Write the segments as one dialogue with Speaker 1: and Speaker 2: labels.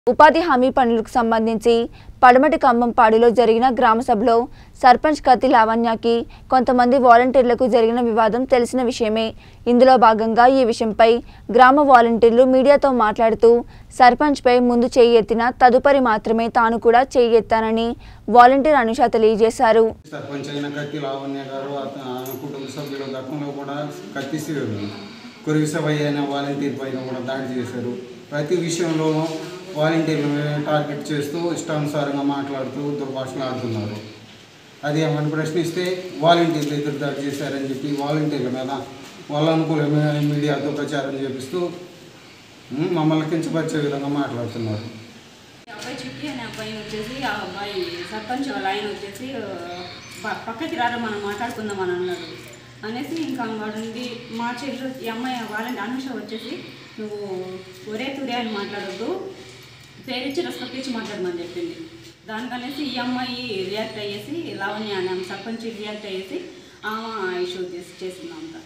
Speaker 1: ఉపాధి హామీ పనులకు సంబంధించి పడమటి కంబంపాడులో జరిగిన గ్రామ సభలో సర్పంచ్ కత్తి లావణ్యకి కొంతమంది వాలంటీర్లకు జరిగిన వివాదం తెలిసిన విషయమే ఇందులో భాగంగా ఈ విషయంపై గ్రామ వాలంటీర్లు మీడియాతో మాట్లాడుతూ సర్పంచ్పై ముందు చేయి ఎత్తిన తదుపరి మాత్రమే తాను కూడా చేయి ఎత్తానని వాలంటీర్ అనుష తెలియజేశారు
Speaker 2: సర్పంచ్ అయిన కత్తి లావణ్య గారు అత- ఆమె కుటుంబ సభ్యులు గతంలో కూడా కత్తి శివుడు కురివి సభ అయిన వాలంటీర్ పైన కూడా దాడి చేశారు ప్రతి విషయంలోనూ వాలంటీర్లు టార్గెట్ చేస్తూ ఇష్టానుసారంగా మాట్లాడుతూ దుర్భాషలు ఆడుతున్నారు అది ఏమని ప్రశ్నిస్తే వాలంటీర్లు ఎదురు దాడి చేశారని చెప్పి వాలంటీర్ల మీద వాళ్ళ అనుకూల మీడియాతో ప్రచారం చేపిస్తూ ఉమ్, మమ్మల్ని కించపరిచే విధంగా మాట్లాడుతున్నారు
Speaker 3: ఈ అబ్బాయి చిట్టి అనే అబ్బాయి వచ్చేసి ఆ అబ్బాయి సర్పంచ్ వాళ్ళ ఆయన వచ్చేసి ఆ, ప- పక్కకి రారా మనం మాట్లాడుకుందాం అని అన్నాడు అనేసి ఇంకా వాడుండి మా చెల్లి ఈ అమ్మాయి వాళ్ళని అనుష వచ్చేసి నువ్వు ఒరే తురే అని మాట్లాడొద్దు పేరిచ్చి రెస్పెక్ట్ ఇచ్చి మాట్లాడమని చెప్పింది దానికనేసి ఈ అమ్మాయి రియాక్ట్ అయ్యేసి లావణ్య అనే ఆమె సర్పంచ్ రియాక్ట్ అయ్యేసి ఆమె ఇష్యూ చేసి చేసింది అంతా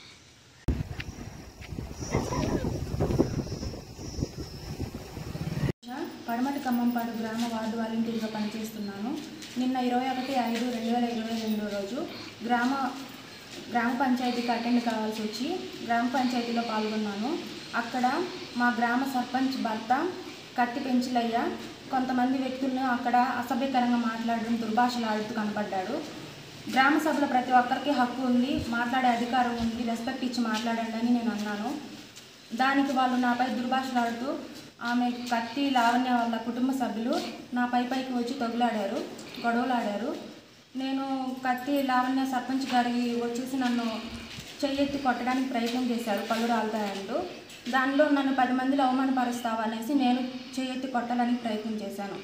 Speaker 4: పడమటి ఖమ్మంపాడు గ్రామ వార్డు వాలంటీర్గా పనిచేస్తున్నాను నిన్న ఇరవై ఒకటి ఐదు రెండు వేల ఇరవై రెండో రోజు గ్రామ గ్రామ పంచాయతీకి అటెండ్ కావాల్సి వచ్చి గ్రామ పంచాయతీలో పాల్గొన్నాను అక్కడ మా గ్రామ సర్పంచ్ భర్త కత్తి పెంచులయ్య కొంతమంది వ్యక్తులను అక్కడ అసభ్యకరంగా మాట్లాడడం దుర్భాషలు ఆడుతూ కనపడ్డాడు గ్రామ సభలో ప్రతి ఒక్కరికి హక్కు ఉంది మాట్లాడే అధికారం ఉంది రెస్పెక్ట్ ఇచ్చి మాట్లాడండి అని నేను అన్నాను దానికి వాళ్ళు నాపై దుర్భాషలాడుతూ ఆమె కత్తి లావణ్య వాళ్ళ కుటుంబ సభ్యులు నా పై పైకి వచ్చి తొగులాడారు గొడవలాడారు నేను కత్తి లావణ్య సర్పంచ్ గారికి వచ్చేసి నన్ను చెయ్యెత్తి కొట్టడానికి ప్రయత్నం చేశారు పళ్ళు రాలుతాయంటూ దానిలో నన్ను పది మందిలో అవమానపరుస్తావా అనేసి నేను చెయ్యెత్తి కొట్టాలని ప్రయత్నం చేశాను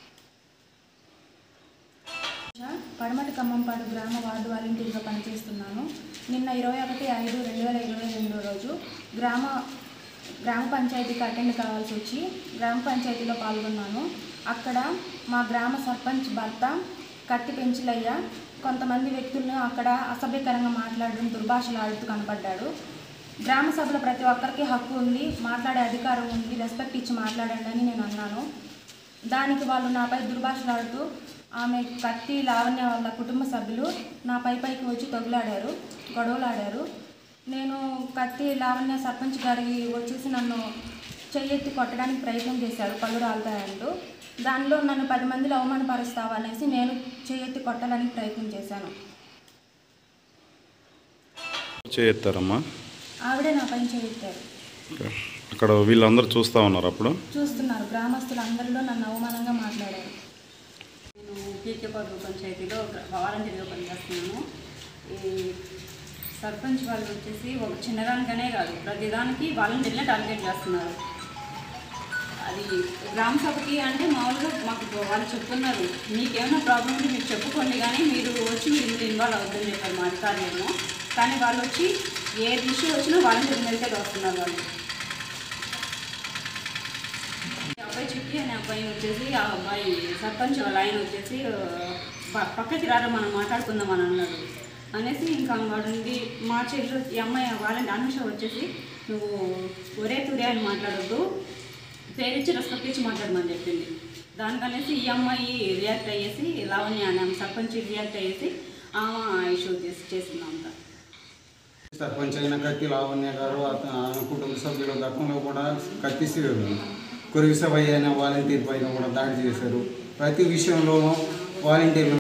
Speaker 4: పడమటి ఖమ్మంపాడు గ్రామ వార్డు వాలంటీర్గా పనిచేస్తున్నాను నిన్న ఇరవై ఒకటి ఐదు రెండు వేల ఇరవై రెండో రోజు గ్రామ గ్రామ పంచాయతీకి అటెండ్ కావాల్సి వచ్చి గ్రామ పంచాయతీలో పాల్గొన్నాను అక్కడ మా గ్రామ సర్పంచ్ భర్త కత్తి పెంచులయ్య కొంతమంది వ్యక్తులను అక్కడ అసభ్యకరంగా మాట్లాడడం దుర్భాషలు ఆడుతూ కనపడ్డాడు గ్రామ సభలో ప్రతి ఒక్కరికి హక్కు ఉంది మాట్లాడే అధికారం ఉంది రెస్పెక్ట్ ఇచ్చి మాట్లాడండి అని నేను అన్నాను దానికి వాళ్ళు నాపై దుర్భాషలాడుతూ ఆమె కత్తి లావణ్య వాళ్ళ కుటుంబ సభ్యులు నా పై పైకి వచ్చి తొగులాడారు గొడవలాడారు నేను కత్తి లావణ్య సర్పంచ్ గారికి వచ్చేసి నన్ను చెయ్యెత్తి కొట్టడానికి ప్రయత్నం చేశారు పళ్ళు రాలుతాయంటూ దానిలో నన్ను పది మందిలో అవమానపరుస్తావా అనేసి నేను చెయ్యెత్తి కొట్టాలని ప్రయత్నం చేశాను
Speaker 5: చేస్తారమ్మా
Speaker 4: ఆవిడే నా పైన చేయెత్తారు
Speaker 5: అక్కడ వీళ్ళందరూ చూస్తూ ఉన్నారు అప్పుడు
Speaker 4: చూస్తున్నారు గ్రామస్తులు అందరిలో నన్ను అవమానంగా మాట్లాడారు
Speaker 3: నేను పీకేపాడు పంచాయతీలో వాలంటీర్గా పనిచేస్తున్నాను ఈ సర్పంచ్ వాళ్ళు వచ్చేసి ఒక చిన్నదానికనే కాదు ప్రతిదానికి వాలంటీర్లే టార్గెట్ చేస్తున్నారు అది గ్రామ సభకి అంటే మామూలుగా మాకు వాళ్ళు చెప్తున్నారు మీకేమైనా ప్రాబ్లం ఉంటే మీరు చెప్పుకోండి కానీ మీరు వచ్చి మీరు ఇందులో ఇన్వాల్వ్ అవుతుందని చెప్పారు మా అధికారులేమో కానీ వాళ్ళు వచ్చి ఏ ఇష్యూ వచ్చినా వాలంటీర్ మీదకే వస్తున్నారు వాళ్ళు ఈ అబ్బాయి చిట్టి అనే అబ్బాయి వచ్చేసి ఆ అబ్బాయి సర్పంచ్ వాళ్ళ ఆయన వచ్చేసి ఆ, ప- పక్కకి రారా మనం మాట్లాడుకుందాం అని అన్నాడు అనేసి ఇంకా వాడుండి మా చెల్లి ఈ అమ్మాయి వాళ్ళని అనుష వచ్చేసి నువ్వు ఒరే తురే అని మాట్లాడొద్దు పేరిచ్చి రెస్పెక్ట్ ఇచ్చి మాట్లాడమని చెప్పింది దానికనేసి ఈ అమ్మాయి రియాక్ట్ అయ్యేసి లావణ్య అనే ఆమె సర్పంచ్ రియాక్ట్ అయ్యేసి ఆమె ఇష్యూ చేసి చేసింది అంతా
Speaker 2: సర్పంచ్ అయిన కత్తి లావణ్య గారు అత- ఆమె కుటుంబ సభ్యులు గతంలో కూడా కత్తి శివుడు కురివి సభ అయిన వాలంటీర్ పైన కూడా దాడి చేశారు ప్రతి విషయంలోనూ వాలంటీర్లు